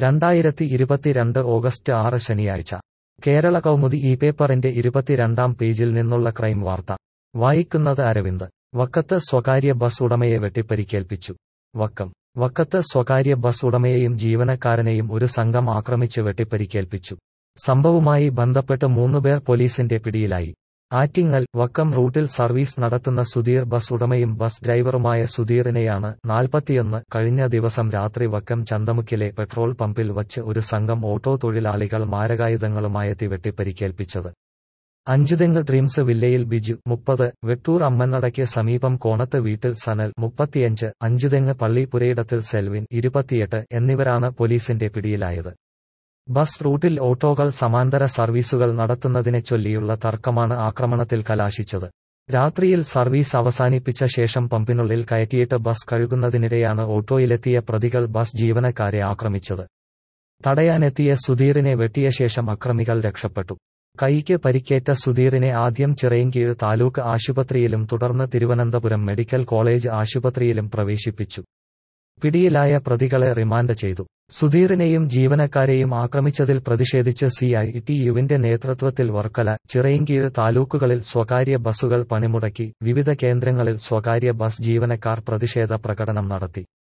രണ്ടായിരത്തി ഇരുപത്തിരണ്ട് ഓഗസ്റ്റ് ആറ് ശനിയാഴ്ച കേരള കൗമുദി ഈ പേപ്പറിന്റെ ഇരുപത്തിരണ്ടാം പേജിൽ നിന്നുള്ള ക്രൈം വാർത്ത വായിക്കുന്നത് അരവിന്ദ് വക്കത്ത് സ്വകാര്യ ബസ് ഉടമയെ വെട്ടിപ്പരിക്കേൽപ്പിച്ചു വക്കം വക്കത്ത് സ്വകാര്യ ബസ് ഉടമയെയും ജീവനക്കാരനെയും ഒരു സംഘം ആക്രമിച്ച് വെട്ടിപ്പരിക്കേൽപ്പിച്ചു സംഭവവുമായി ബന്ധപ്പെട്ട് മൂന്നുപേർ പോലീസിന്റെ പിടിയിലായി ആറ്റിങ്ങൽ വക്കം റൂട്ടിൽ സർവീസ് നടത്തുന്ന സുധീർ ബസ് ഉടമയും ബസ് ഡ്രൈവറുമായ സുധീറിനെയാണ് നാൽപ്പത്തിയൊന്ന് കഴിഞ്ഞ ദിവസം രാത്രി വക്കം ചന്തമുക്കിലെ പെട്രോൾ പമ്പിൽ വച്ച് ഒരു സംഘം ഓട്ടോ തൊഴിലാളികൾ മാരകായുധങ്ങളുമായെത്തി വെട്ടിപ്പരിക്കേൽപ്പിച്ചത് അഞ്ചുതെങ്ങ് ഡ്രീംസ് വില്ലയിൽ ബിജു മുപ്പത് വെട്ടൂർ അമ്മനടയ്ക്ക് സമീപം കോണത്ത് വീട്ടിൽ സനൽ മുപ്പത്തിയഞ്ച് അഞ്ചുതെങ്ങ് പള്ളി പുരയിടത്തിൽ സെൽവിൻ ഇരുപത്തിയെട്ട് എന്നിവരാണ് പോലീസിന്റെ പിടിയിലായത് ബസ് റൂട്ടിൽ ഓട്ടോകൾ സമാന്തര സർവീസുകൾ നടത്തുന്നതിനെ ചൊല്ലിയുള്ള തർക്കമാണ് ആക്രമണത്തിൽ കലാശിച്ചത് രാത്രിയിൽ സർവീസ് അവസാനിപ്പിച്ച ശേഷം പമ്പിനുള്ളിൽ കയറ്റിയിട്ട് ബസ് കഴുകുന്നതിനിടെയാണ് ഓട്ടോയിലെത്തിയ പ്രതികൾ ബസ് ജീവനക്കാരെ ആക്രമിച്ചത് തടയാനെത്തിയ സുധീറിനെ വെട്ടിയ ശേഷം അക്രമികൾ രക്ഷപ്പെട്ടു കൈക്ക് പരിക്കേറ്റ സുധീറിനെ ആദ്യം ചിറയൻകീഴ് താലൂക്ക് ആശുപത്രിയിലും തുടർന്ന് തിരുവനന്തപുരം മെഡിക്കൽ കോളേജ് ആശുപത്രിയിലും പ്രവേശിപ്പിച്ചു പിടിയിലായ പ്രതികളെ റിമാൻഡ് ചെയ്തു സുധീറിനെയും ജീവനക്കാരെയും ആക്രമിച്ചതിൽ പ്രതിഷേധിച്ച് സി ഐ ടി യുവിന്റെ നേതൃത്വത്തിൽ വർക്കല ചിറയൻകീഴ് താലൂക്കുകളിൽ സ്വകാര്യ ബസുകൾ പണിമുടക്കി വിവിധ കേന്ദ്രങ്ങളിൽ സ്വകാര്യ ബസ് ജീവനക്കാർ പ്രതിഷേധ പ്രകടനം നടത്തി